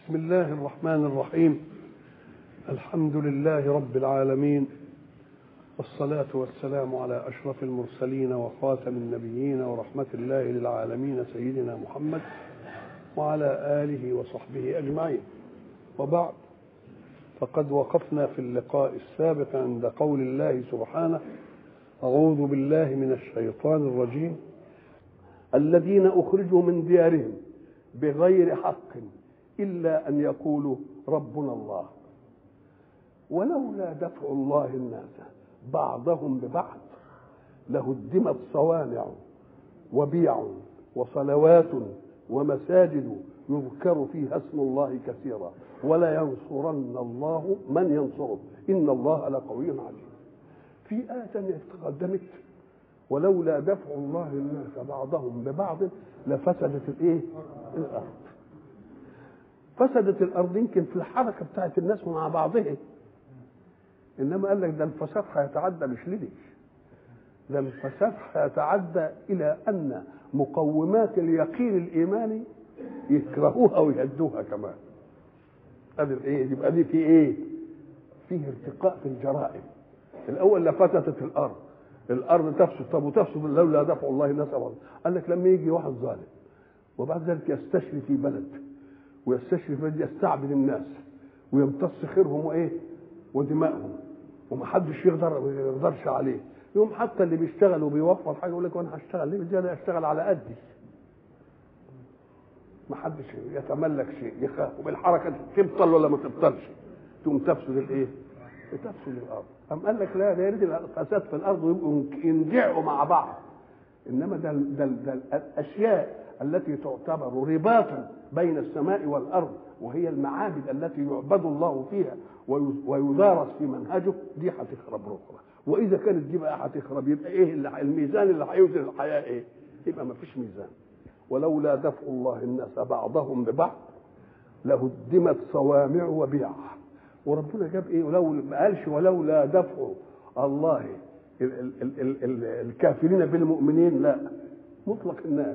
بسم الله الرحمن الرحيم الحمد لله رب العالمين والصلاة والسلام على أشرف المرسلين وخاتم النبيين ورحمة الله للعالمين سيدنا محمد وعلى آله وصحبه أجمعين وبعد فقد وقفنا في اللقاء السابق عند قول الله سبحانه أعوذ بالله من الشيطان الرجيم الذين أخرجوا من ديارهم بغير حق إلا أن يقولوا ربنا الله ولولا دفع الله الناس بعضهم ببعض لهدمت صوامع وبيع وصلوات ومساجد يذكر فيها اسم الله كثيرا ولا ينصرن الله من ينصره إن الله لقوي عزيز في آية ثانية تقدمت ولولا دفع الله الناس بعضهم ببعض لفسدت الايه؟ الارض. فسدت الارض يمكن في الحركه بتاعت الناس مع بعضها. انما قال لك ده الفساد هيتعدى مش لدي. ده الفساد هيتعدى الى ان مقومات اليقين الايماني يكرهوها ويهدوها كمان. ادي الايه؟ يبقى دي في ايه؟ فيه ارتقاء في الجرائم. الاول لفسدت الارض. الارض تفسد طب وتفسد لولا دفع الله الناس بعض قال لك لما يجي واحد ظالم وبعد ذلك يستشري في بلد ويستشري في بلد يستعبد الناس ويمتص خيرهم وايه ودمائهم ومحدش يقدر ما يقدرش عليه يوم حتى اللي بيشتغل وبيوفر حاجه يقول لك وانا هشتغل ليه بدي انا اشتغل على قدي ما حدش يتملك شيء يخاف وبالحركه تبطل ولا ما تبطلش تقوم تفسد الايه؟ تفسد الارض أم قال لك لا ده يريد الفساد في الارض ويبقوا ينجعوا مع بعض انما ده ده ده الاشياء التي تعتبر رباطا بين السماء والارض وهي المعابد التي يعبد الله فيها ويدارس في منهجه دي هتخرب اخرى واذا كانت دي بقى هتخرب يبقى ايه اللي الميزان اللي هيوزن الحياه ايه؟ يبقى ما فيش ميزان ولولا دفع الله الناس بعضهم ببعض لهدمت صوامع وبيع وربنا جاب ايه ولو ما قالش ولولا دفع الله ال ال ال ال ال الكافرين بالمؤمنين لا مطلق الناس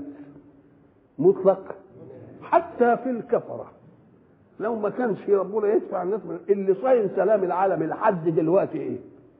مطلق حتى في الكفرة لو ما كانش ربنا يدفع الناس اللي صاين سلام العالم لحد دلوقتي ايه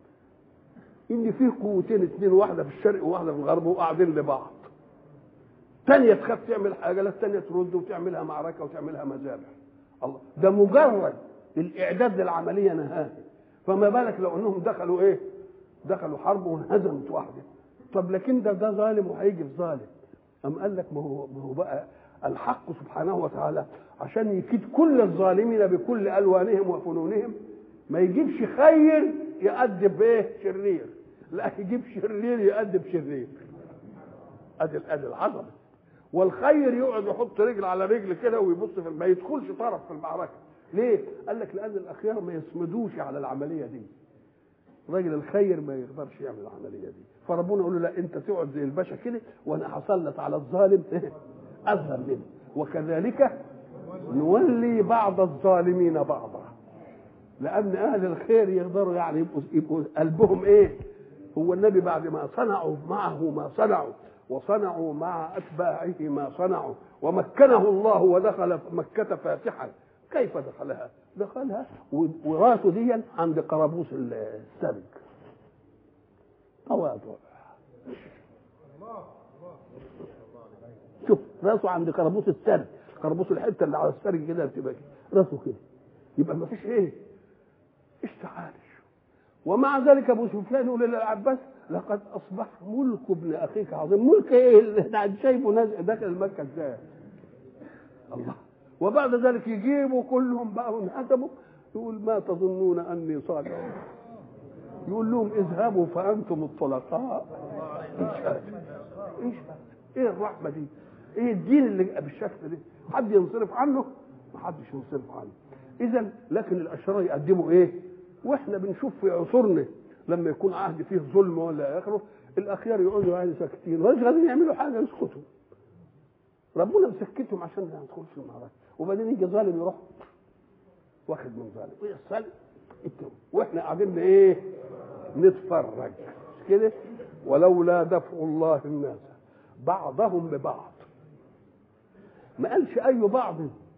ان في قوتين اتنين واحده في الشرق وواحده في الغرب وقاعدين لبعض تانية تخاف تعمل حاجه لا التانية ترد وتعملها معركه وتعملها مذابح الله ده مجرد الاعداد للعمليه نهائي فما بالك لو انهم دخلوا ايه دخلوا حرب وانهزمت واحده طب لكن ده ده ظالم وهيجي في ظالم ام قال لك ما هو ما هو بقى الحق سبحانه وتعالى عشان يكيد كل الظالمين بكل الوانهم وفنونهم ما يجيبش خير يأدب ايه شرير لا يجيب شرير يأدب شرير ادي ادي العظمه والخير يقعد يحط رجل على رجل كده ويبص في ما يدخلش طرف في المعركه ليه؟ قال لك لأن الأخيار ما يصمدوش على العملية دي. راجل الخير ما يقدرش يعمل العملية دي، فربنا يقول له لا أنت تقعد زي الباشا كده وأنا هسلط على الظالم أظهر منه، وكذلك نولي بعض الظالمين بعضا. لأن أهل الخير يقدروا يعني يبقوا, يبقوا قلبهم إيه؟ هو النبي بعد ما صنعوا معه ما صنعوا وصنعوا مع أتباعه ما صنعوا ومكنه الله ودخل مكة فاتحا كيف دخلها؟ دخلها وراسه دي عند قرابوس السرج تواضع شوف راسه عند قرابوس السرج قرابوس الحته اللي على السرج كده بتبقى راسه كده يبقى ما فيش ايه؟ ايش تعالش ومع ذلك ابو سفيان يقول للعباس لقد اصبح ملك ابن اخيك عظيم ملك ايه اللي شايفه نازل داخل مكه ازاي؟ الله وبعد ذلك يجيبوا كلهم بقى وانحسبوا يقول ما تظنون اني صادق يقول لهم اذهبوا فانتم الطلقاء ايش هذا؟ ايش هذا؟ ايه الرحمه دي؟ ايه الدين اللي بالشكل ده؟ حد ينصرف عنه؟ ما حدش ينصرف عنه. اذا لكن الاشرار يقدموا ايه؟ واحنا بنشوف في عصورنا لما يكون عهد فيه ظلم ولا اخره الاخيار يقعدوا يعني ساكتين ومش قادرين يعملوا حاجه يسكتوا. ربنا مسكتهم عشان ما يدخلش المعركه وبعدين يجي ظالم يروح واخد من ظالم ويصل واحنا قاعدين ايه نتفرج كده ولولا دفع الله الناس بعضهم ببعض ما قالش اي بعض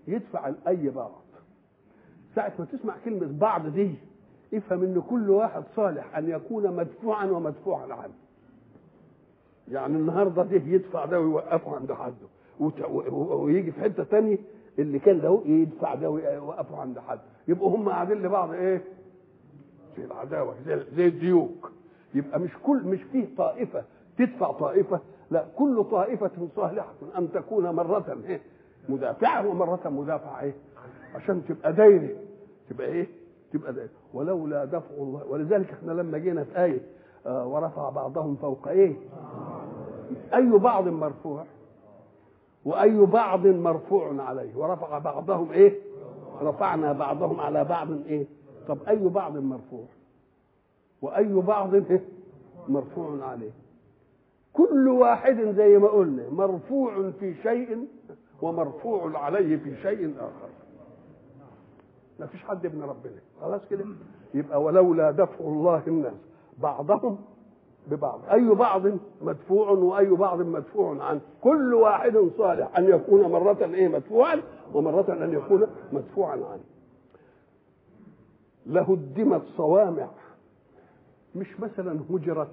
يدفع اي بعض ساعة ما تسمع كلمة بعض دي افهم ان كل واحد صالح ان يكون مدفوعا ومدفوعا عنه يعني النهارده ده يدفع ده ويوقفه عند حده ويجي في حته تانية اللي كان ده يدفع ده ويوقفه عند حد يبقوا هم قاعدين لبعض ايه زي العداوه زي, زي الديوك يبقى مش كل مش فيه طائفه تدفع طائفه لا كل طائفه صالحه ان تكون مره ايه مدافعه ومره مدافعه ايه عشان تبقى دايره تبقى ايه تبقى دايره ولولا دفع الله ولذلك احنا لما جينا في ايه آه ورفع بعضهم فوق ايه اي بعض مرفوع واي بعض مرفوع عليه ورفع بعضهم ايه رفعنا بعضهم على بعض ايه طب اي بعض مرفوع واي بعض إيه؟ مرفوع عليه كل واحد زي ما قلنا مرفوع في شيء ومرفوع عليه في شيء اخر ما فيش حد ابن ربنا خلاص كده يبقى ولولا دفع الله الناس بعضهم ببعض أي بعض مدفوع وأي بعض مدفوع عنه كل واحد صالح أن يكون مرة إيه مدفوعا ومرة أن يكون مدفوعا عنه لهدمت صوامع مش مثلا هجرت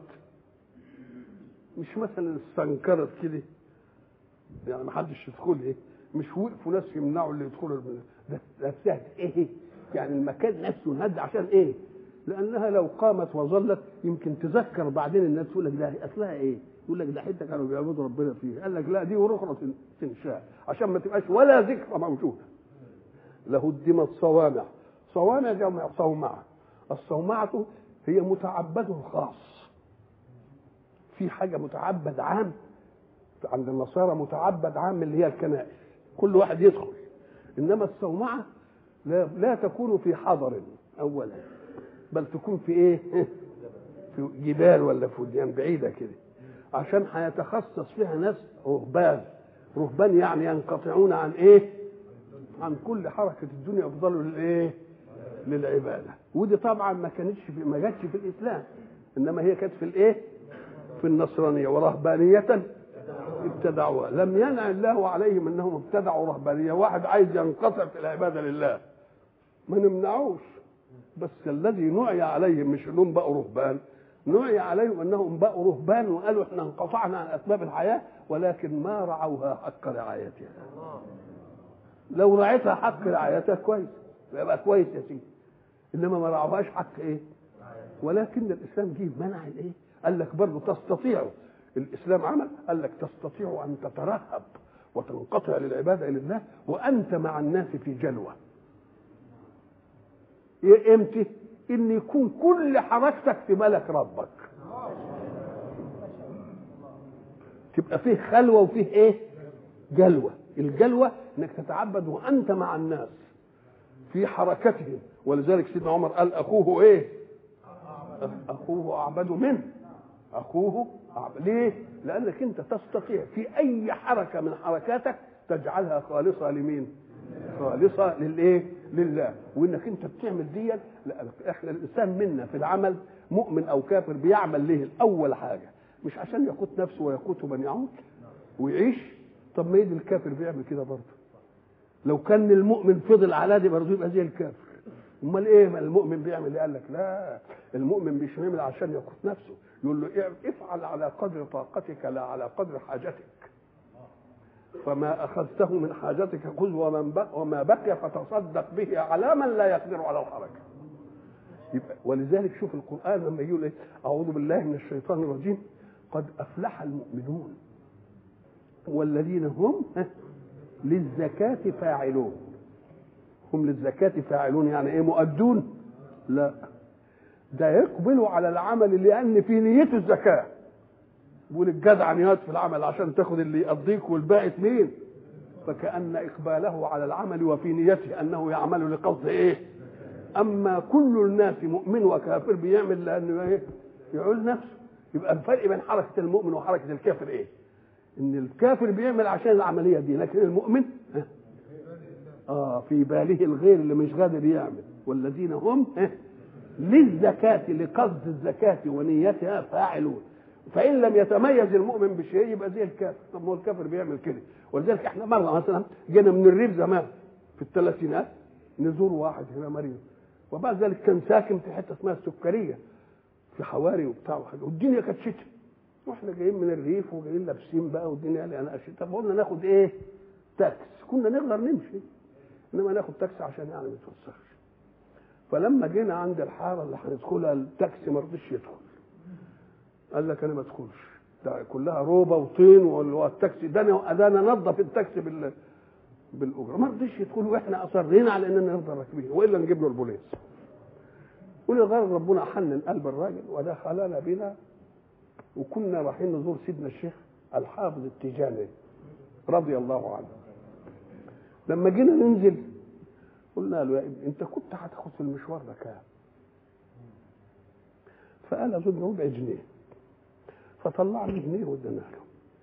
مش مثلا استنكرت كده يعني ما حدش يدخل ايه مش وقفوا ناس يمنعوا اللي يدخلوا ده نفسها ايه يعني المكان نفسه انهد عشان ايه لانها لو قامت وظلت يمكن تذكر بعدين الناس تقول لك ده اصلها ايه؟ يقول لك ده حته كانوا بيعبدوا ربنا فيه، قال لك لا دي اخرى تنشاء عشان ما تبقاش ولا ذكرى موجوده. لهدمت صوامع، صوامع جمع صومعه، الصومعه هي متعبد خاص. في حاجه متعبد عام عند النصارى متعبد عام اللي هي الكنائس، كل واحد يدخل. انما الصومعه لا, لا تكون في حضر اولا بل تكون في ايه في جبال ولا في وديان بعيده كده عشان هيتخصص فيها ناس رهبان رهبان يعني ينقطعون عن ايه عن كل حركه الدنيا يفضلوا للايه للعباده ودي طبعا ما كانتش في ما جاتش في الاسلام انما هي كانت في الايه في النصرانيه ورهبانيه ابتدعوها لم ينع الله عليهم انهم ابتدعوا رهبانيه واحد عايز ينقطع في العباده لله ما نمنعوش بس الذي نعي عليهم مش انهم بقوا رهبان نعي عليهم انهم بقوا رهبان وقالوا احنا انقطعنا عن اسباب الحياه ولكن ما رعوها حق رعايتها لو رعيتها حق رعايتها كويس يبقى كويس يا سيدي انما ما رعوهاش حق ايه ولكن الاسلام جه منع الايه قال لك برضه تستطيعوا الاسلام عمل قال لك تستطيع ان تترهب وتنقطع للعباده الى الله وانت مع الناس في جلوه امتى ان يكون كل حركتك في ملك ربك تبقى فيه خلوه وفيه ايه جلوه الجلوه انك تتعبد وانت مع الناس في حركتهم ولذلك سيدنا عمر قال اخوه ايه اخوه اعبد منه اخوه أعبد. ليه لانك انت تستطيع في اي حركه من حركاتك تجعلها خالصه لمين خالصه للايه لله وانك انت بتعمل دي لا احنا الانسان منا في العمل مؤمن او كافر بيعمل ليه الاول حاجه مش عشان يقوت نفسه ويقوت من يعود ويعيش طب ما يجي الكافر بيعمل كده برضه لو كان المؤمن فضل على دي برضه يبقى زي الكافر امال ايه ما المؤمن بيعمل ايه قال لك لا المؤمن مش بيعمل عشان يقوت نفسه يقول له افعل على قدر طاقتك لا على قدر حاجتك فما اخذته من حاجتك خذ ومن بق وما بقي فتصدق به على من لا يقدر على الحركه يبقى ولذلك شوف القران لما يقول ايه اعوذ بالله من الشيطان الرجيم قد افلح المؤمنون والذين هم للزكاة فاعلون هم للزكاة فاعلون يعني ايه مؤدون لا ده يقبلوا على العمل لان في نيته الزكاه بيقول الجدع نيات في العمل عشان تاخد اللي يقضيك والباقي مين فكأن إقباله على العمل وفي نيته أنه يعمل لقصد إيه أما كل الناس مؤمن وكافر بيعمل لأنه إيه يعول نفسه يبقى الفرق بين حركة المؤمن وحركة الكافر إيه إن الكافر بيعمل عشان العملية دي لكن المؤمن آه في باله الغير اللي مش قادر يعمل والذين هم للزكاة لقصد الزكاة ونيتها فاعلون فان لم يتميز المؤمن بشيء يبقى زي الكافر طب ما هو الكافر بيعمل كده ولذلك احنا مره مثلا جينا من الريف زمان في الثلاثينات نزور واحد هنا مريض وبعد ذلك كان ساكن في حته اسمها السكريه في حواري وبتاع وحاجه والدنيا كانت شتاء واحنا جايين من الريف وجايين لابسين بقى والدنيا قال انا شتاء فقلنا ناخد ايه؟ تاكس كنا نقدر نمشي انما ناخد تاكسي عشان يعني ما نتوسخش فلما جينا عند الحاره اللي هندخلها التاكسي ما رضيش يدخل قال لك انا ما ادخلش ده كلها روبه وطين والتاكسي ده انا ده انا نظف التاكسي بال بالاجره ما رضيش يدخل واحنا اصرينا على اننا نفضل راكبين والا نجيب له البوليس ولغايه ربنا حنن قلب الراجل ودخلنا بنا وكنا رايحين نزور سيدنا الشيخ الحافظ التيجاني رضي الله عنه لما جينا ننزل قلنا له يا ابني انت كنت هتاخد في المشوار ده كام فقال اظن ربع جنيه فطلع لي جنيه وادانا له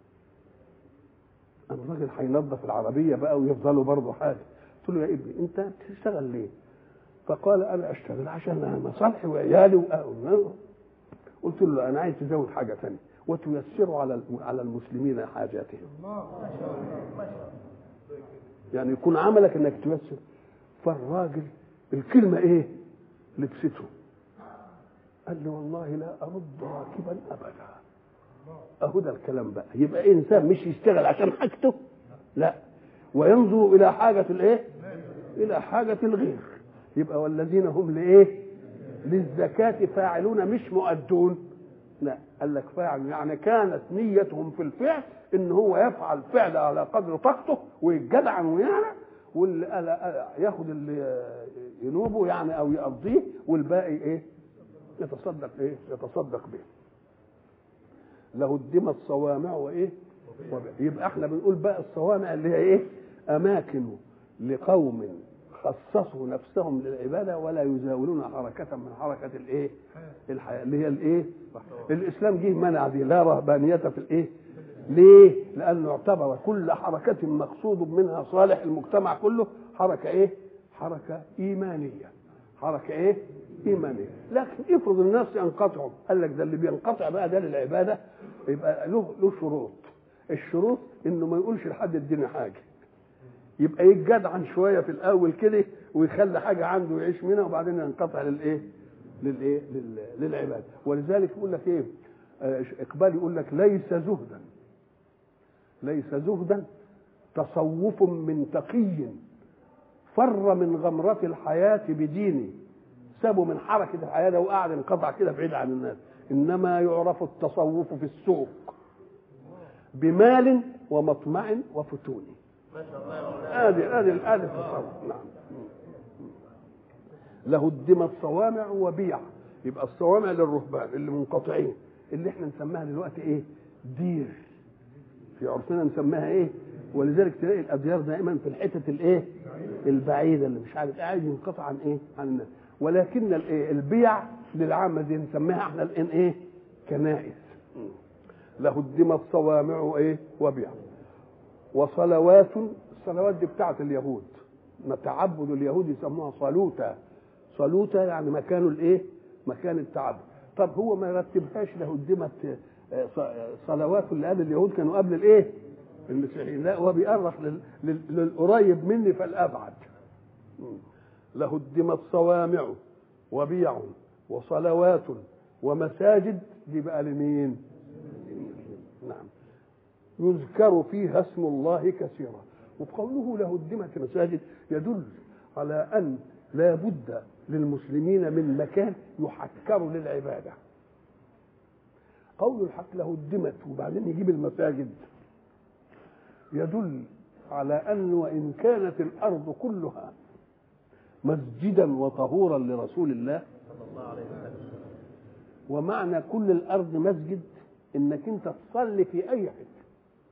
قام الراجل هينظف العربيه بقى ويفضلوا برضه حاجه قلت له يا ابني انت بتشتغل ليه؟ فقال انا اشتغل عشان انا مصالحي وعيالي وأهل. قلت له انا عايز تزود حاجه ثانيه وتيسر على على المسلمين حاجاتهم يعني يكون عملك انك تيسر فالراجل الكلمه ايه لبسته قال لي والله لا ارد راكبا ابدا اهو ده الكلام بقى يبقى انسان مش يشتغل عشان حاجته لا وينظر الى حاجه الايه الى حاجه الغير يبقى والذين هم لايه للزكاه فاعلون مش مؤدون لا قال لك فاعل يعني كانت نيتهم في الفعل ان هو يفعل فعل على قدر طاقته ويتجدعن ويعمل واللي ياخد اللي ينوبه يعني او يقضيه والباقي ايه يتصدق ايه يتصدق به له الدمى الصوامع وايه يبقى احنا بنقول بقى الصوامع اللي هي ايه اماكن لقوم خصصوا نفسهم للعباده ولا يزاولون حركه من حركه الايه الحياه اللي هي الايه الاسلام جه منع دي لا رهبانيه في الايه ليه لانه اعتبر كل حركه مقصود منها صالح المجتمع كله حركه ايه حركه ايمانيه حركه ايه ايمانيه لكن افرض الناس ينقطعوا قال لك ده اللي بينقطع بقى ده للعباده يبقى له له شروط الشروط انه ما يقولش لحد اديني حاجه يبقى يتجدعن شويه في الاول كده ويخلي حاجه عنده يعيش منها وبعدين ينقطع للايه للايه للعباده ولذلك يقول لك ايه اقبال يقول لك ليس زهدا ليس زهدا تصوف من تقي فر من غمرة الحياة بدينه سابه من حركة الحياة ده وقعد انقطع كده بعيد عن الناس إنما يعرف التصوف في السوق بمال ومطمع وفتون هذه هذه هذه التصوف نعم له الدمى الصوامع وبيع يبقى الصوامع للرهبان اللي منقطعين اللي احنا نسميها دلوقتي ايه دير في عرفنا نسميها ايه ولذلك تلاقي الاديار دائما في الحتت الايه البعيده اللي مش عارف قاعد ينقطع عن ايه عن الناس ولكن الايه البيع للعامه دي نسميها احنا الان ايه كنائس له الدمى الصوامع ايه وبيع وصلوات الصلوات دي بتاعت اليهود تعبد اليهود يسموها صلوتا صلوتا يعني مكان الايه مكان التعبد طب هو ما رتبهاش له الدمت صلوات اللي قال اليهود كانوا قبل الايه المسيحيين لا هو بيأرخ للقريب مني فالابعد له الدمى الصوامع وبيع وصلوات ومساجد دي بقى لمين نعم يذكر فيها اسم الله كثيرا وقوله له الدمة مساجد يدل على أن لا بد للمسلمين من مكان يحكر للعبادة قول الحق له الدمة وبعدين يجيب المساجد يدل على أن وإن كانت الأرض كلها مسجدا وطهورا لرسول الله صلى الله عليه وسلم ومعنى كل الأرض مسجد إنك أنت تصلي في أي حتة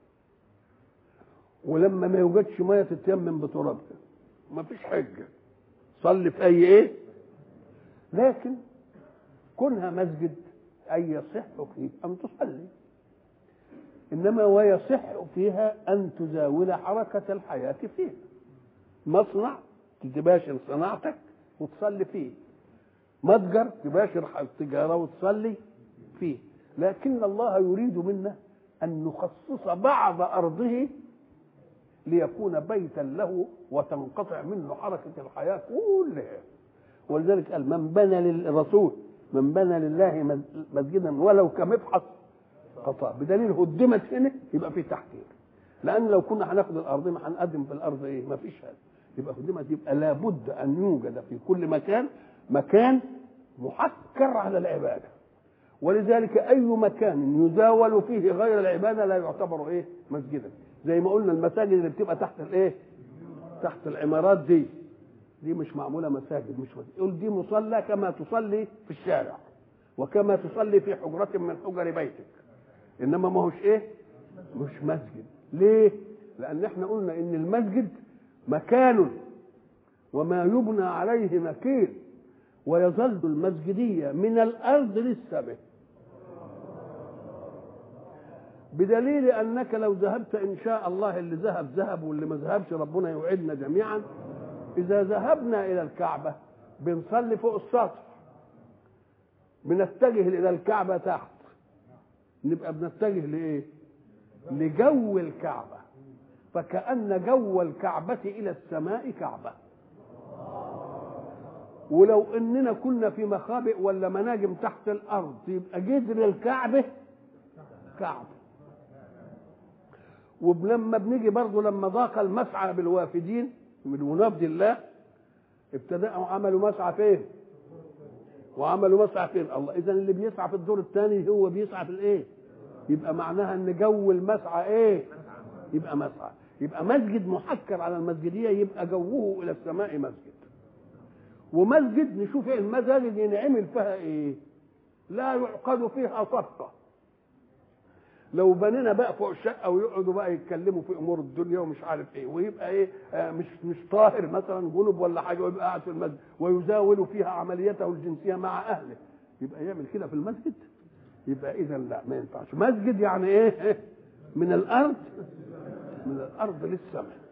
ولما ما يوجدش ميه تتيمم بترابها ما فيش حجه صلي في اي ايه لكن كونها مسجد اي يصح فيه ان تصلي انما ويصح فيها ان تزاول حركه الحياه فيها مصنع تباشر صناعتك وتصلي فيه متجر تباشر التجاره وتصلي فيه لكن الله يريد منا ان نخصص بعض ارضه ليكون بيتا له وتنقطع منه حركه الحياه كلها ولذلك قال من بنى للرسول من بنى لله مسجدا ولو كمبحث قطع بدليل هدمت هنا يبقى في تحقير لان لو كنا هناخد الارض ما هنقدم في الارض ايه ما فيش هذا يبقى هدمت يبقى لابد ان يوجد في كل مكان مكان محكر على العباده ولذلك اي مكان يزاول فيه غير العباده لا يعتبر ايه مسجدا زي ما قلنا المساجد اللي بتبقى تحت الايه تحت العمارات دي دي مش معموله مساجد مش مساجد يقول دي مصلى كما تصلي في الشارع وكما تصلي في حجرة من حجر بيتك انما ما هوش ايه مش مسجد ليه لان احنا قلنا ان المسجد مكان وما يبنى عليه مكين ويظل المسجدية من الأرض للسماء بدليل أنك لو ذهبت إن شاء الله اللي ذهب ذهب واللي ما ذهبش ربنا يوعدنا جميعا إذا ذهبنا إلى الكعبة بنصلي فوق السطح بنتجه إلى الكعبة تحت نبقى بنتجه لإيه؟ لجو الكعبة فكأن جو الكعبة إلى السماء كعبة ولو اننا كنا في مخابئ ولا مناجم تحت الارض يبقى جذر الكعبه كعبه ولما بنيجي برضه لما ضاق المسعى بالوافدين من منافد الله ابتدأوا عملوا مسعى فين؟ وعملوا مسعى فين؟ الله اذا اللي بيسعى في الدور الثاني هو بيسعى في الايه؟ يبقى معناها ان جو المسعى ايه؟ يبقى مسعى يبقى مسجد محكر على المسجديه يبقى جوه الى السماء مسجد ومسجد نشوف ايه المساجد ينعمل فيها ايه لا يعقد فيها صفقه لو بنينا بقى فوق الشقه ويقعدوا بقى يتكلموا في امور الدنيا ومش عارف ايه ويبقى ايه آه مش مش طاهر مثلا جنب ولا حاجه ويبقى قاعد في المسجد ويزاول فيها عمليته الجنسيه مع اهله يبقى يعمل كده في المسجد يبقى اذا لا ما ينفعش مسجد يعني ايه من الارض من الارض للسماء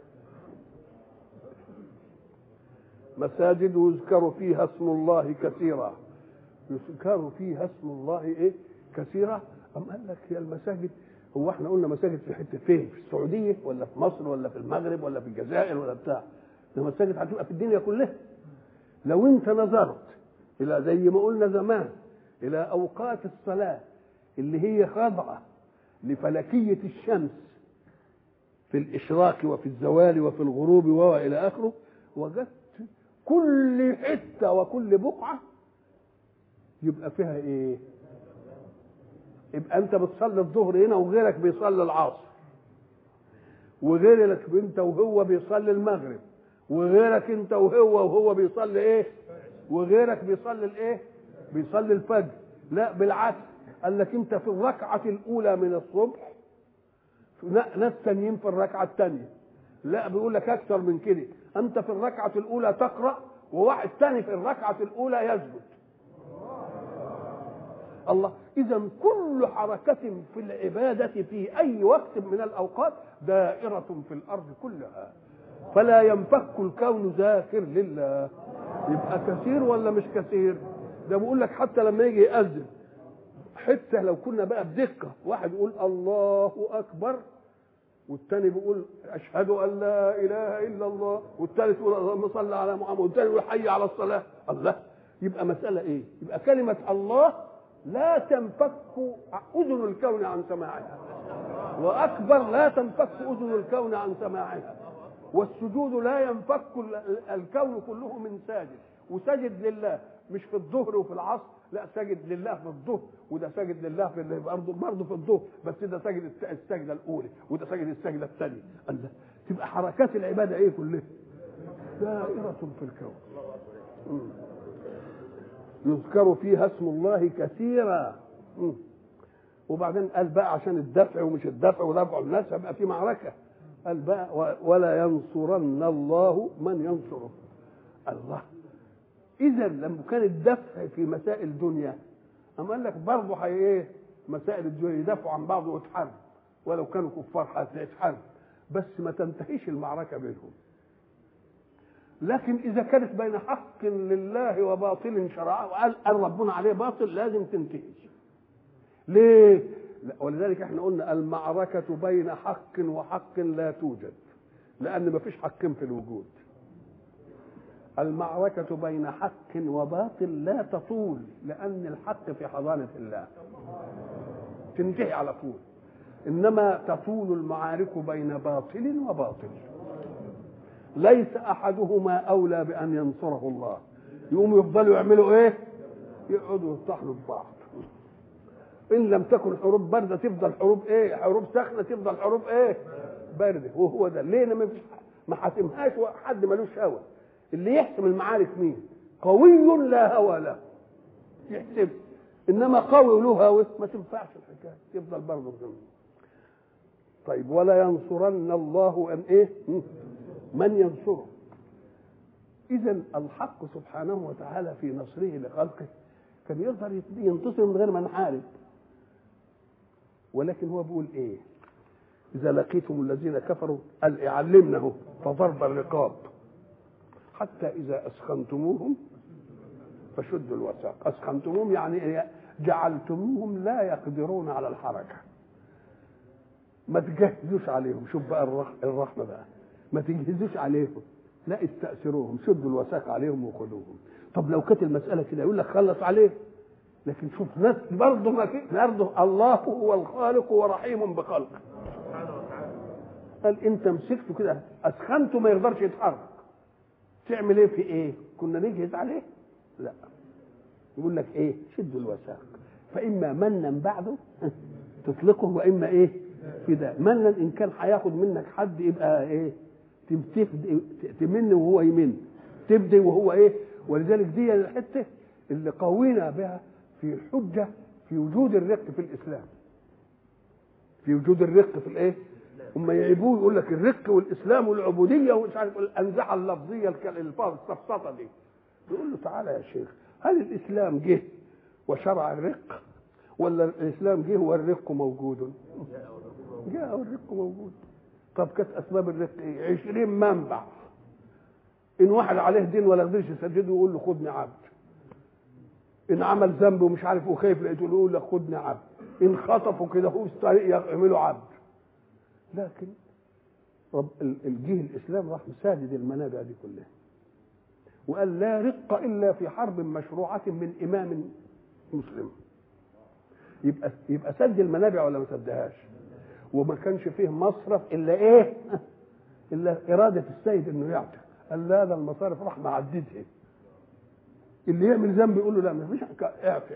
مساجد يذكر فيها اسم الله كثيرا يذكر فيها اسم الله ايه كثيرا أم قال لك هي المساجد هو احنا قلنا مساجد في حته فين في السعوديه ولا في مصر ولا في المغرب ولا في الجزائر ولا بتاع ده مساجد هتبقى في الدنيا كلها لو انت نظرت الى زي ما قلنا زمان الى اوقات الصلاه اللي هي خاضعه لفلكيه الشمس في الاشراق وفي الزوال وفي الغروب والى اخره وجدت كل حته وكل بقعه يبقى فيها ايه يبقى انت بتصلي الظهر هنا وغيرك بيصلي العصر وغيرك انت وهو بيصلي المغرب وغيرك انت وهو وهو بيصلي ايه وغيرك بيصلي الايه بيصلي الفجر لا بالعكس قال لك انت في الركعه الاولى من الصبح ناس تانيين في الركعه الثانيه لا بيقول لك اكثر من كده انت في الركعه الاولى تقرا وواحد ثاني في الركعه الاولى يسجد الله اذا كل حركه في العباده في اي وقت من الاوقات دائره في الارض كلها فلا ينفك الكون ذاكر لله يبقى كثير ولا مش كثير ده بيقول لك حتى لما يجي يأذن حتى لو كنا بقى بدقة واحد يقول الله أكبر والتاني بيقول أشهد أن لا إله إلا الله والتالت يقول اللهم صل على محمد والتاني يقول حي على الصلاة الله يبقى مسألة إيه؟ يبقى كلمة الله لا تنفك أذن الكون عن سماعها وأكبر لا تنفك أذن الكون عن سماعها والسجود لا ينفك الكون كله من ساجد وسجد لله مش في الظهر وفي العصر لا سجد لله في الظهر وده سجد لله في برضه برضه في الظهر بس ده سجد السجده الاولى وده سجد السجده الثانيه الله تبقى حركات العباده ايه كلها دائره في الكون يذكر فيها اسم الله كثيرا وبعدين قال بقى عشان الدفع ومش الدفع ودفع الناس هيبقى في معركه قال بقى ولا ينصرن الله من ينصره الله اذا لما كان الدفع في مسائل الدنيا اما قال لك برضه هي ايه مسائل الدنيا يدافعوا عن بعض ويتحارب ولو كانوا كفار هيتحارب بس ما تنتهيش المعركه بينهم لكن اذا كانت بين حق لله وباطل شرعه وقال قال ربنا عليه باطل لازم تنتهي ليه ولذلك احنا قلنا المعركة بين حق وحق لا توجد لان مفيش حقين في الوجود المعركة بين حق وباطل لا تطول لأن الحق في حضانة الله تنتهي على طول إنما تطول المعارك بين باطل وباطل ليس أحدهما أولى بأن ينصره الله يقوموا يفضلوا يعملوا إيه يقعدوا يطحنوا في بعض إن لم تكن حروب باردة تفضل حروب إيه حروب ساخنة تفضل حروب إيه باردة وهو ده ليه ما فيش ما حاسمهاش حد ملوش هوى اللي يحسم المعارك مين قوي لا هوى له يحسب انما قوي وله هوى ما تنفعش الحكايه يفضل برضه طيب ولا ينصرن الله ان ايه من ينصره اذا الحق سبحانه وتعالى في نصره لخلقه كان يقدر ينتصر من غير ما نحارب ولكن هو بيقول ايه اذا لقيتم الذين كفروا قال علمنه فضرب الرقاب حتى إذا أسخنتموهم فشدوا الوثاق أسخنتموهم يعني جعلتموهم لا يقدرون على الحركة ما تجهزوش عليهم شوف بقى الرحمة بقى ما تجهزوش عليهم لا استأثروهم شدوا الوثاق عليهم وخذوهم طب لو كانت المسألة كده يقول لك خلص عليه لكن شوف ناس برضه ما في برضه الله هو الخالق ورحيم بخلقه قال انت مسكته كده اسخنته ما يقدرش يتحرك تعمل ايه في ايه كنا نجهز عليه لا يقول لك ايه شدوا الوثاق فاما منا بعده تطلقه واما ايه كده منا ان كان هياخد منك حد يبقى ايه تمن وهو يمن تبدي وهو ايه ولذلك دي الحته اللي قوينا بها في حجه في وجود الرق في الاسلام في وجود الرق في الايه هم يعيبوه يقول لك الرق والاسلام والعبوديه ومش عارف الانزعه اللفظيه الفاظ السفسطه دي يقول له تعالى يا شيخ هل الاسلام جه وشرع الرق ولا الاسلام جه والرق موجود جاء والرق موجود طب كانت اسباب الرق ايه 20 منبع ان واحد عليه دين ولا قدرش يسدده يقول له خدني عبد ان عمل ذنب ومش عارف وخايف لقيته يقول له خدني عبد ان خطفوا كده هو في الطريق يعملوا عبد لكن رب الجيه الاسلام راح مسادد المنابع دي كلها وقال لا رق الا في حرب مشروعه من امام مسلم يبقى يبقى سد المنابع ولا ما سدهاش وما كانش فيه مصرف الا ايه الا اراده السيد انه يعطي قال لا ده المصارف راح معددها اللي يعمل ذنب يقول له لا ما فيش اعطي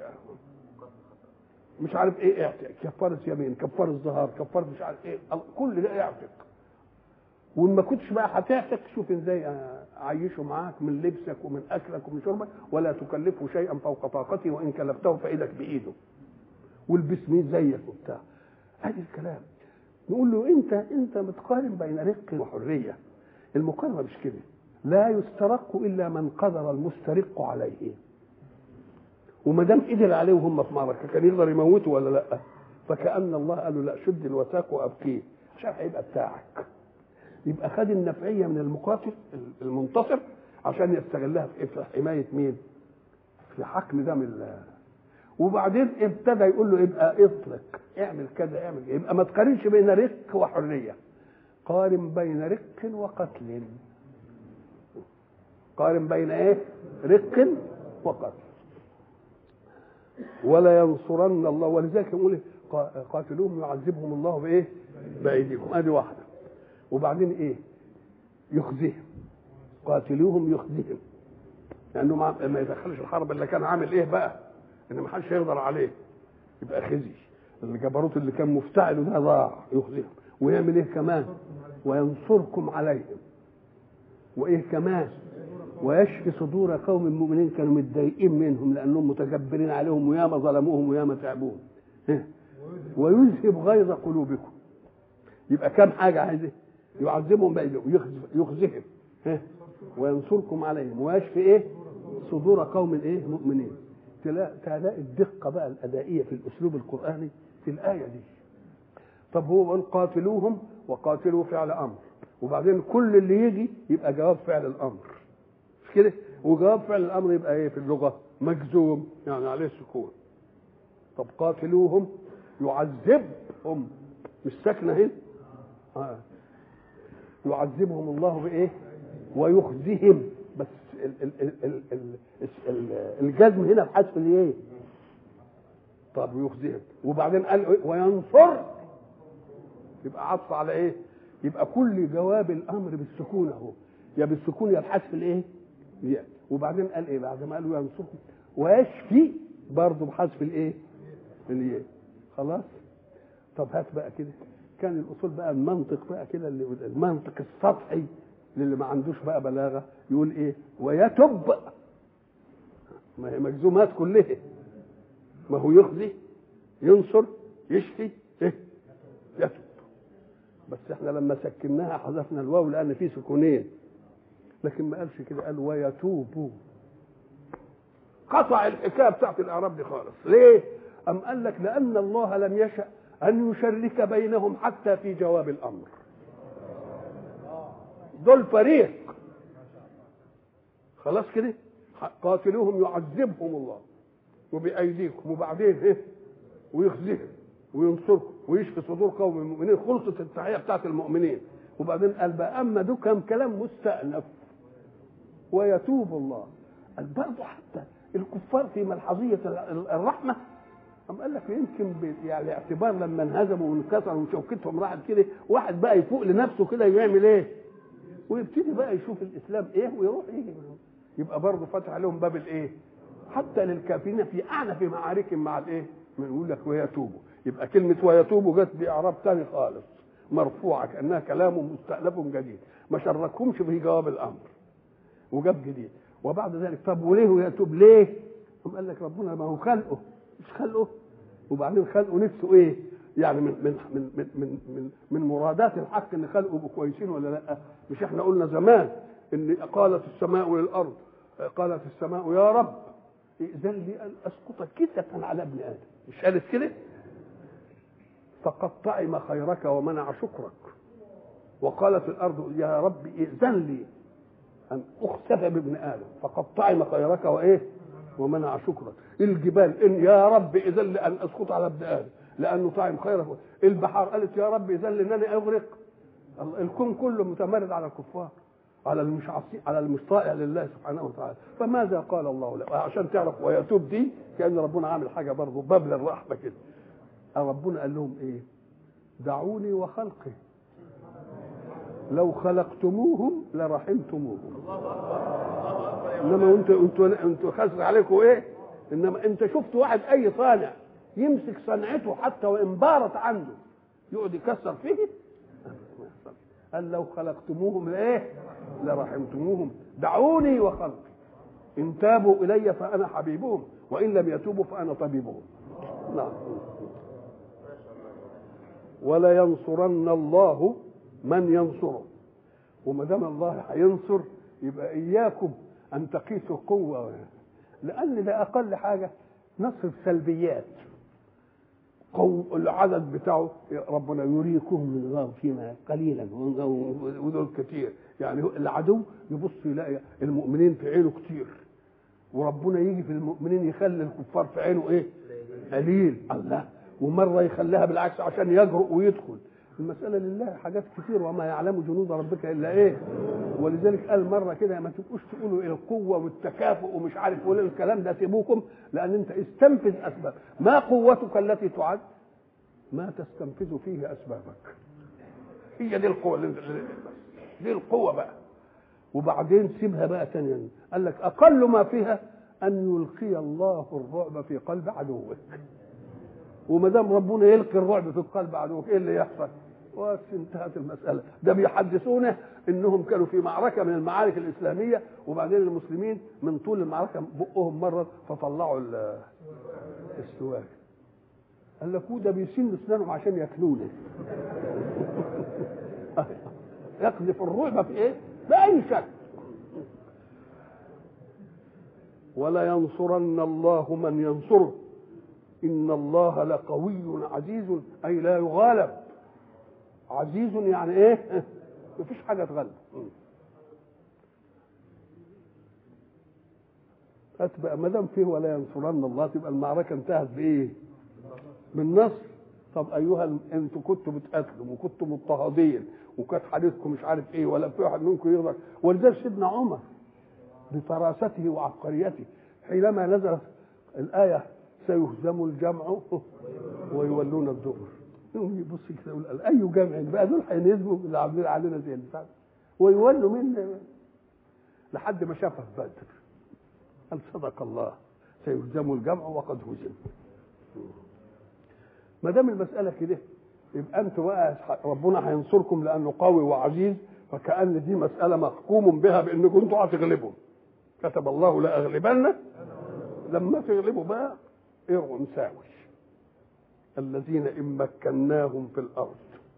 مش عارف ايه اعتق كفاره يمين كفاره الظهار كفاره مش عارف ايه كل ده اعتق وان ما كنتش بقى هتعتق شوف ازاي اعيشه معاك من لبسك ومن اكلك ومن شربك ولا تكلفه شيئا فوق طاقته وان كلفته فايدك بايده والبس مين زيك وبتاع ادي الكلام نقول له انت انت بتقارن بين رق وحريه المقارنه مش كده لا يسترق الا من قدر المسترق عليه وما دام قدر عليه وهم في معركه كان يقدر يموته ولا لا فكان الله قال له لا شد الوثاق وابكيه عشان هيبقى بتاعك يبقى خد النفعيه من المقاتل المنتصر عشان يستغلها في في حمايه مين؟ في حقن دم الله وبعدين ابتدى يقول له يبقى اطلق اعمل كذا اعمل كذا. يبقى ما تقارنش بين رق وحريه قارن بين رق وقتل قارن بين ايه؟ رق وقتل ولا ينصرن الله ولذلك يقول قاتلوهم يعذبهم الله بايه؟ بايديكم ادي واحده وبعدين ايه؟ يخزيهم قاتلوهم يخزيهم لانه ما, ما يدخلش الحرب اللي كان عامل ايه بقى؟ ان ما حدش يقدر عليه يبقى خزي الجبروت اللي كان مفتعل ده ضاع يخزيهم ويعمل ايه كمان؟ وينصركم عليهم وايه كمان؟ ويشفي صدور قوم مؤمنين كانوا متضايقين منهم لانهم متجبرين عليهم وياما ظلموهم وياما تعبوهم ويذهب غيظ قلوبكم يبقى كم حاجه عايزه يعذبهم بقى يخزهم وينصركم عليهم ويشفي ايه صدور قوم ايه مؤمنين تلاقي الدقه بقى الادائيه في الاسلوب القراني في الايه دي طب هو بيقول قاتلوهم وقاتلوا فعل امر وبعدين كل اللي يجي يبقى جواب فعل الامر مش كده وجواب فعل الامر يبقى ايه في اللغه مجزوم يعني عليه سكون طب قاتلوهم يعذبهم مش ساكنه هنا آه. يعذبهم الله بايه ويخزيهم بس الجزم هنا بحذف الايه طب يخزيهم وبعدين قال وينصر يبقى عطف على ايه يبقى كل جواب الامر بالسكون اهو يا بالسكون يا بحذف الايه وبعدين قال ايه بعد ما قالوا ينصرهم ويشفي برضه بحذف الايه الايه خلاص طب هات بقى كده كان الاصول بقى المنطق بقى كده اللي المنطق السطحي للي ما عندوش بقى بلاغه يقول ايه ويتب ما هي مجزومات كلها ما هو يخزي ينصر يشفي ايه يتب بس احنا لما سكناها حذفنا الواو لان في سكونين لكن ما قالش كده قال ويتوب قطع الحكايه بتاعت الاعراب دي خالص ليه ام قال لك لان الله لم يشأ ان يشرك بينهم حتى في جواب الامر دول فريق خلاص كده قاتلوهم يعذبهم الله وبأيديكم وبعدين ايه ويخزيهم وينصركم ويشفي صدور قوم المؤمنين خلصت التحيه بتاعت المؤمنين وبعدين قال بقى اما ده كم كلام مستأنف ويتوب الله قال برضه حتى الكفار في ملحظيه الرحمه أم قال لك يمكن يعني اعتبار لما انهزموا وانكسروا وشوكتهم راحت كده واحد بقى يفوق لنفسه كده يعمل ايه؟ ويبتدي بقى يشوف الاسلام ايه ويروح يجي يبقى برضه فتح عليهم باب الايه؟ حتى للكافرين في اعنف معاركهم مع الايه؟ يقول لك ويتوبوا يبقى كلمه ويتوبوا جت باعراب ثاني خالص مرفوعه كانها كلام مستأنف جديد ما شركهمش في جواب الامر وجاب جديد وبعد ذلك طب وليه يتوب ليه؟ هم قال لك ربنا ما هو خلقه مش خلقه وبعدين خلقه نفسه ايه؟ يعني من من من من من, من, من مرادات الحق ان خلقه يبقوا كويسين ولا لا؟ مش احنا قلنا زمان ان قالت السماء للارض قالت السماء يا رب ائذن لي ان اسقط كسفا على ابن ادم مش قالت كده؟ فقد طعم خيرك ومنع شكرك وقالت الارض يا رب ائذن لي ان اخسف بابن ادم فقد طعم خيرك وايه؟ ومنع شكرك الجبال ان يا رب اذن لي ان اسقط على ابن ادم لانه طعم خيرك البحار قالت يا رب اذن لي انني اغرق الكون كله متمرد على الكفار على المش على المش طائع لله سبحانه وتعالى فماذا قال الله له عشان تعرف ويتوب دي كان ربنا عامل حاجه برضه باب للرحمه كده ربنا قال لهم ايه دعوني وخلقي لو خلقتموهم لرحمتموهم انما انتوا انتوا انتوا خسر عليكم ايه انما انت شفت واحد اي صانع يمسك صنعته حتى وان بارت عنده يقعد يكسر فيه قال لو خلقتموهم لايه لرحمتموهم دعوني وخلقي ان تابوا الي فانا حبيبهم وان لم يتوبوا فانا طبيبهم نعم ولا ينصرن الله من ينصره وما دام الله هينصر يبقى اياكم ان تقيسوا قوه لان ده اقل حاجه نصر السلبيات قو العدد بتاعه ربنا يريكم من الله فيما قليلا ودول كتير يعني العدو يبص يلاقي المؤمنين في عينه كتير وربنا يجي في المؤمنين يخلي الكفار في عينه ايه قليل الله ومره يخليها بالعكس عشان يجرؤ ويدخل المسألة لله حاجات كتير وما يعلم جنود ربك إلا إيه ولذلك قال مرة كده ما تبقوش تقولوا القوة والتكافؤ ومش عارف ولا الكلام ده سيبوكم لأن أنت استنفذ أسباب ما قوتك التي تعد ما تستنفذ فيه أسبابك هي دي القوة اللي دي القوة بقى وبعدين سيبها بقى تانيا قال لك أقل ما فيها أن يلقي الله الرعب في قلب عدوك وما دام ربنا يلقي الرعب في قلب عدوك ايه اللي يحصل؟ بس انتهت المسألة ده بيحدثونا انهم كانوا في معركة من المعارك الإسلامية وبعدين المسلمين من طول المعركة بقهم مرة فطلعوا السواك قال لك ده بيسن اسنانهم عشان ياكلونا يقذف الرعب في ايه؟ بأي شكل ولا ينصرن الله من ينصره إن الله لقوي عزيز أي لا يغالب عزيز يعني إيه؟ مفيش حاجة تغلب أتبقى ما دام فيه ولا ينصرن الله تبقى المعركة انتهت بإيه؟ بالنصر طب أيها انتوا كنتوا بتقاتلوا وكنتوا مضطهدين وكانت حديثكم مش عارف ايه ولا في واحد منكم يقدر ولذلك سيدنا عمر بفراسته وعبقريته حينما نزلت الايه سيهزم الجمع ويولون الدبر يقوم يبص كده يقول اي جمع بقى دول هينهزموا اللي عاملين علينا زي البتاع ويولوا منا لحد ما شافها في بدر قال صدق الله سيهزم الجمع وقد هزم ما دام المساله كده يبقى انتوا بقى ربنا هينصركم لانه قوي وعزيز فكأن دي مسألة محكوم بها بأنكم انتوا هتغلبوا كتب الله لأغلبن لما تغلبوا بقى ارعوا مساوي الذين إن مكناهم في الأرض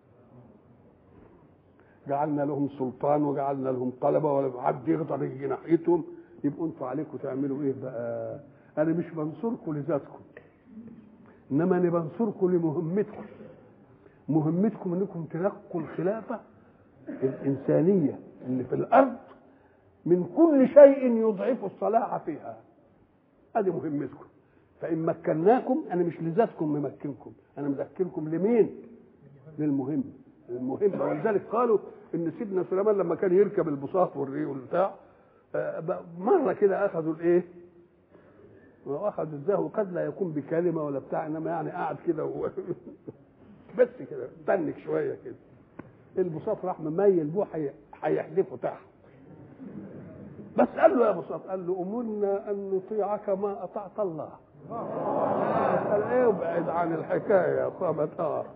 جعلنا لهم سلطان وجعلنا لهم قلبة ولا حد يقدر يجي ناحيتهم يبقوا انتوا عليكم تعملوا ايه بقى؟ أنا مش بنصركم لذاتكم إنما أنا بنصركم لمهمتكم مهمتكم انكم تنقوا الخلافه الانسانيه اللي في الارض من كل شيء يضعف الصلاح فيها هذه مهمتكم فان مكناكم انا مش لذاتكم ممكنكم انا مذكركم لمين للمهم المهم ولذلك قالوا ان سيدنا سليمان لما كان يركب البساط والريح والبتاع مره كده اخذوا الايه واخذ ازاي وقد لا يكون بكلمه ولا بتاع انما يعني قاعد كده و... بس كده تنك شويه كده البساط راح مميل بوه هيحدفه تحت بس قال له يا بساط قال له امرنا ان نطيعك ما اطعت الله قال ايه ابعد عن الحكايه يا صامت اه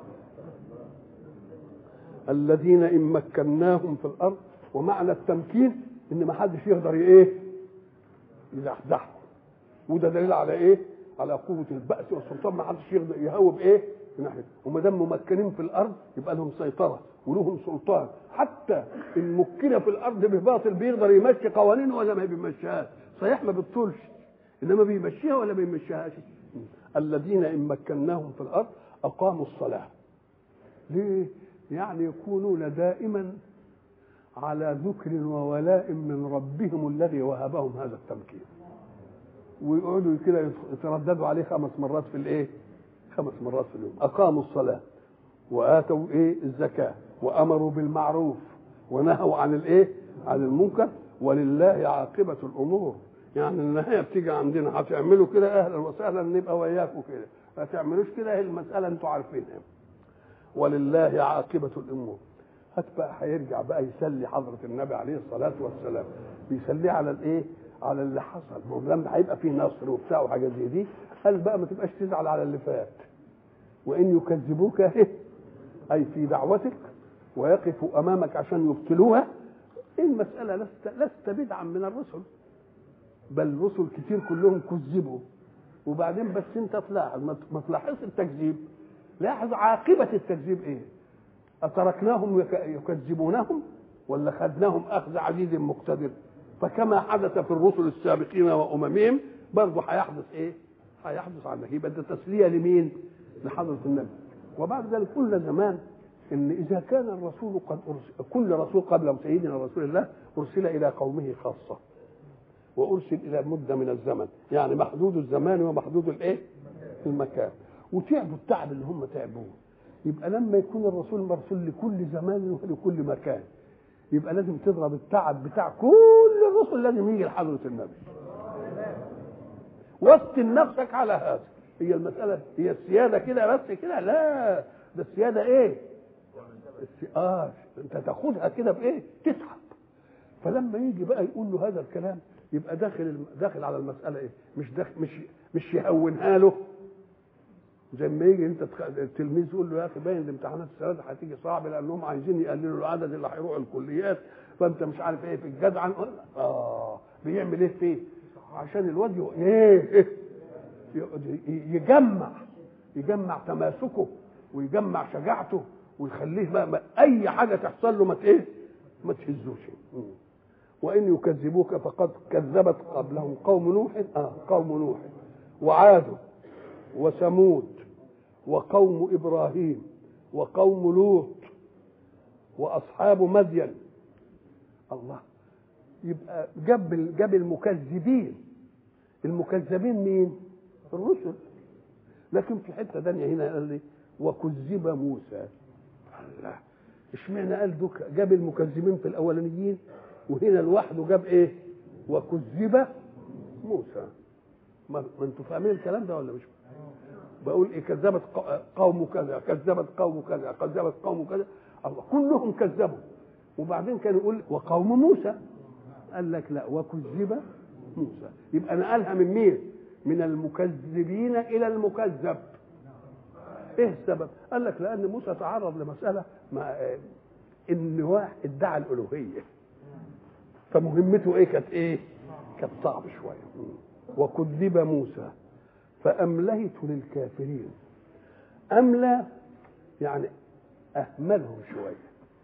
الذين ان مكناهم في الارض ومعنى التمكين ان ما حدش يقدر ايه يزحزحه وده دليل على ايه على قوه البأس والسلطان ما حدش يقدر يهوب ايه من ناحيه وما دام ممكنين في الارض يبقى لهم سيطره ولهم سلطان حتى ان مكن في الارض بباطل بيقدر يمشي قوانينه ولا ما بيمشيهاش صحيح ما بتطولش انما بيمشيها ولا ما بيمشيهاش الذين ان مكناهم في الارض اقاموا الصلاه ليه يعني يكونون دائما على ذكر وولاء من ربهم الذي وهبهم هذا التمكين ويقعدوا كده يترددوا عليه خمس مرات في الايه خمس مرات في اليوم اقاموا الصلاه واتوا ايه الزكاه وامروا بالمعروف ونهوا عن الايه عن المنكر ولله عاقبه الامور يعني النهايه بتيجي عندنا هتعملوا كده اهلا وسهلا نبقى وياكم كده ما تعملوش كده هي المساله انتوا عارفينها ولله عاقبه الامور هات بقى هيرجع بقى يسلي حضره النبي عليه الصلاه والسلام بيسليه على الايه على اللي حصل ما هو لما هيبقى فيه نصر وبتاع وحاجات زي دي قال بقى ما تبقاش تزعل على اللي فات وان يكذبوك اي في دعوتك ويقفوا امامك عشان يبطلوها المساله لست لست بدعا من الرسل بل الرسل كتير كلهم كذبوا وبعدين بس انت تلاحظ ما تلاحظش التكذيب لاحظ عاقبه التكذيب ايه اتركناهم يكذبونهم ولا خدناهم اخذ عزيز مقتدر فكما حدث في الرسل السابقين واممهم برضه هيحدث ايه؟ هيحدث عنك يبقى ده تسليه لمين؟ لحضره النبي وبعد ذلك قلنا زمان ان اذا كان الرسول قد أرسل كل رسول قبل سيدنا رسول الله ارسل الى قومه خاصه وارسل الى مده من الزمن يعني محدود الزمان ومحدود الايه؟ المكان وتعبوا التعب اللي هم تعبوه يبقى لما يكون الرسول مرسول لكل زمان ولكل مكان يبقى لازم تضرب التعب بتاع كل الرسل لازم يجي لحضره النبي وسطن نفسك على هذا هي المسألة هي السيادة كده بس كده لا ده السيادة ايه اه انت تاخدها كده بايه تتعب فلما يجي بقى يقول له هذا الكلام يبقى داخل داخل على المسألة ايه مش داخل مش مش يهونها له زي ما يجي انت التلميذ يقول له يا اخي باين الامتحانات السنه دي هتيجي صعب لانهم عايزين يقللوا العدد اللي هيروحوا الكليات فانت مش عارف ايه في الجدع اه بيعمل ايه فيه عشان الواد ايه يجمع يجمع تماسكه ويجمع شجاعته ويخليه بقى ما اي حاجه تحصل له ما ايه ما تهزوش وان يكذبوك فقد كذبت قبلهم قوم نوح اه قوم نوح وعاد وثمود وقوم ابراهيم وقوم لوط واصحاب مدين الله يبقى جاب جاب المكذبين المكذبين مين الرسل لكن في حته ثانيه هنا قال لي وكذب موسى الله اشمعنى قال دوك جاب المكذبين في الاولانيين وهنا لوحده جاب ايه وكذب موسى ما, ما انتوا فاهمين الكلام ده ولا مش بقول ايه كذبت قوم كذا كذبت قوم كذا كذبت قوم كذا الله كلهم كذبوا وبعدين كان يقول وقوم موسى قال لك لا وكذب موسى يبقى نقلها من مين من المكذبين الى المكذب ايه السبب قال لك لان موسى تعرض لمساله مع ان واحد ادعى الالوهيه فمهمته ايه كانت ايه كانت صعب شويه وكذب موسى فامليت للكافرين املى يعني اهملهم شويه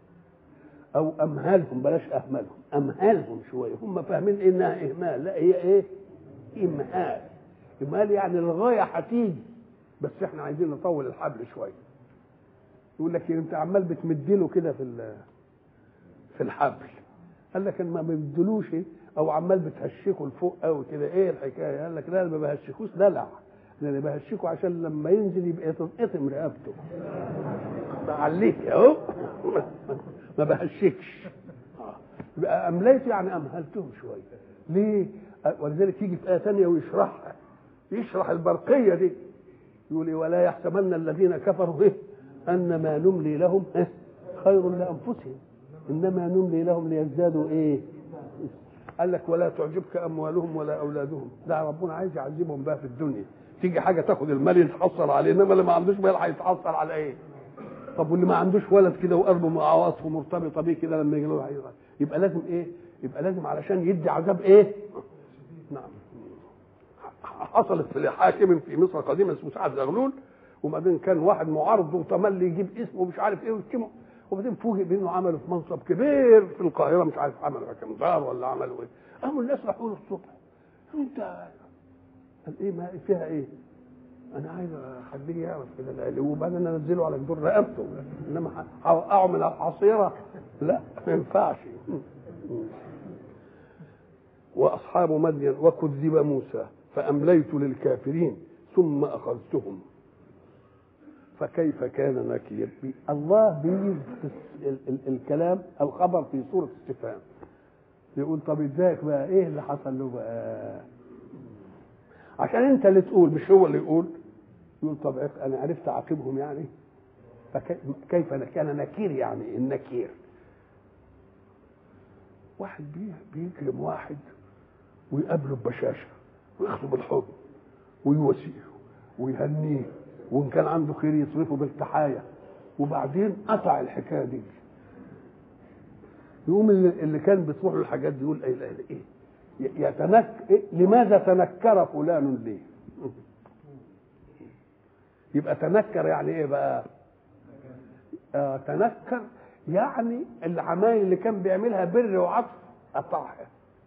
او امهلهم بلاش اهملهم امهلهم شويه هم فاهمين انها اهمال لا هي ايه امهال امهال يعني الغايه هتيجي بس احنا عايزين نطول الحبل شويه يقول لك انت عمال بتمدله كده في في الحبل قال لك ما بمدلوش او عمال بتهشكه لفوق قوي كده ايه الحكايه قال لك لا ما بهشكوش دلع انا بهشكه عشان لما ينزل يبقى تتقطم رقبته بعليك اهو ما بهشكش يبقى امليت يعني امهلتهم شويه ليه ولذلك يجي في ايه ثانيه ويشرحها يشرح البرقيه دي يقول إيه ولا يحسبن الذين كفروا إيه ان ما نملي لهم إيه خير لانفسهم انما نملي لهم ليزدادوا ايه قال لك ولا تعجبك اموالهم ولا اولادهم ده ربنا عايز يعذبهم بقى في الدنيا تيجي حاجه تاخد المال يتحصل عليه انما اللي ما عندوش مال هيتحصل على ايه طب واللي ما عندوش ولد كده وقلبه عواطفه مرتبطه بيه كده لما يجي له يبقى لازم ايه يبقى لازم علشان يدي عذاب ايه نعم حصلت في حاكم في مصر قديما اسمه سعد زغلول وبعدين كان واحد معارض وتملي يجيب اسمه ومش عارف ايه ويكتمه وبعدين فوجئ بانه عمله في منصب كبير في القاهره مش عارف عمله كم دار ولا عمله ايه قاموا الناس راحوا له الصبح انت قال ايه ما فيها ايه؟ انا عايز اخليه يعرف كده وبعدين انزله على جدور رقبته انما اوقعه من الحصيره لا ما ينفعش واصحاب مدين وكذب موسى فامليت للكافرين ثم اخذتهم فكيف كان نكير الله بيجي الكلام الخبر في صوره استفهام يقول طب ازيك بقى ايه اللي حصل له بقى عشان انت اللي تقول مش هو اللي يقول يقول طب انا عرفت اعاقبهم يعني فكيف كان نكير يعني النكير واحد بيكرم واحد ويقابله ببشاشه وياخده بالحضن ويواسيه ويهنيه وان كان عنده خير يصرفه بالتحايا وبعدين قطع الحكايه دي يقوم اللي كان بتروح له الحاجات دي يقول ايه ايه يتنك إيه؟ لماذا تنكر فلان ليه يبقى تنكر يعني ايه بقى آه تنكر يعني العمايل اللي كان بيعملها بر وعطف قطعها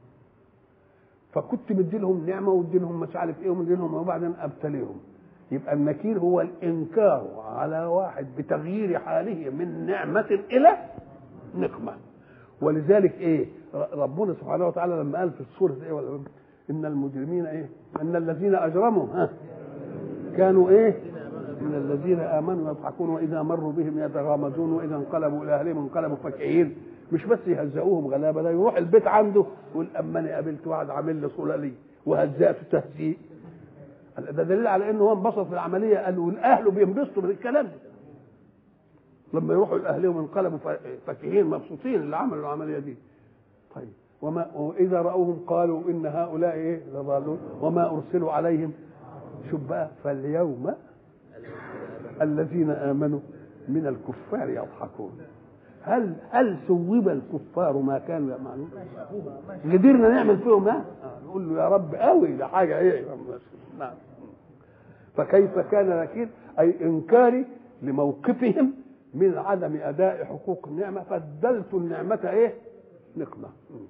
فكنت مدي لهم نعمه وادي لهم مش عارف ايه ومدي لهم وبعدين ابتليهم يبقى النكير هو الانكار على واحد بتغيير حاله من نعمه الى نقمه ولذلك ايه ربنا سبحانه وتعالى لما قال في السوره ايه ولا ان المجرمين ايه ان الذين اجرموا ها كانوا ايه من الذين امنوا يضحكون واذا مروا بهم يتغامزون واذا انقلبوا الى اهلهم انقلبوا فكهين مش بس يهزئوهم غلابه ده يروح البيت عنده يقول اما انا قابلت واحد عامل لي صوره وهزأته تهزيء ده دليل على انه هو انبسط في العمليه قالوا الاهل بينبسطوا من الكلام ده لما يروحوا لاهلهم انقلبوا فكهين مبسوطين اللي عملوا العمليه دي طيب وما واذا راوهم قالوا ان هؤلاء ايه لضالون وما ارسلوا عليهم شوف بقى فاليوم الذين امنوا من الكفار يضحكون هل هل ثوب الكفار ما كانوا يعملون؟ قدرنا نعمل فيهم ها؟ نقول له يا رب قوي ده حاجه ايه؟ نعم فكيف كان نكير؟ اي انكاري لموقفهم من عدم اداء حقوق النعمه فدلت النعمه ايه؟ نقمه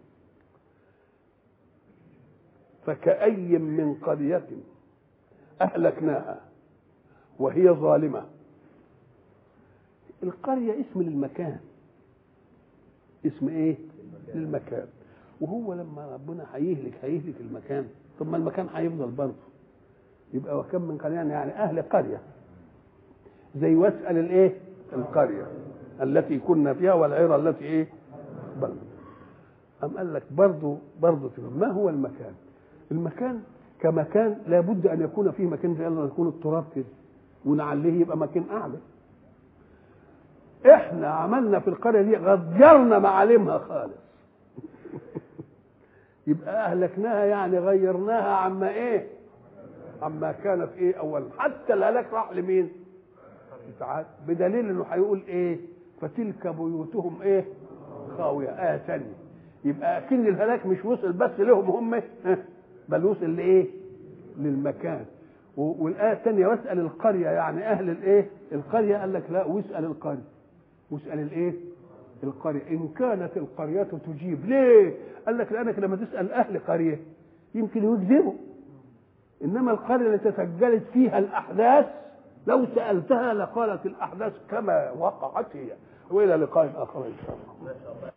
فكأي من قرية أهلكناها وهي ظالمة القرية اسم للمكان اسم ايه للمكان وهو لما ربنا هيهلك هيهلك المكان طب ما المكان هيفضل برضه يبقى وكم من قرية يعني اهل قرية زي واسأل الايه القرية التي كنا فيها والعير التي ايه بل أم قال لك برضه برضه ما هو المكان المكان كمكان لابد ان يكون فيه مكان زي الله يكون التراب كده ونعليه يبقى مكان اعلى احنا عملنا في القريه دي غيرنا معالمها خالص يبقى اهلكناها يعني غيرناها عما ايه عما كانت ايه اولا حتى الهلاك راح لمين تعال بدليل انه هيقول ايه فتلك بيوتهم ايه خاويه ايه ثانيه يبقى اكن الهلاك مش وصل بس لهم هم بل وصل لايه للمكان والايه الثانيه واسال القريه يعني اهل الايه القريه قال لك لا واسال القريه واسال الايه القريه ان كانت القريه تجيب ليه قال لك لانك لما تسال اهل قريه يمكن يكذبوا انما القريه التي تسجلت فيها الاحداث لو سالتها لقالت الاحداث كما وقعت هي والى لقاء اخر ان شاء الله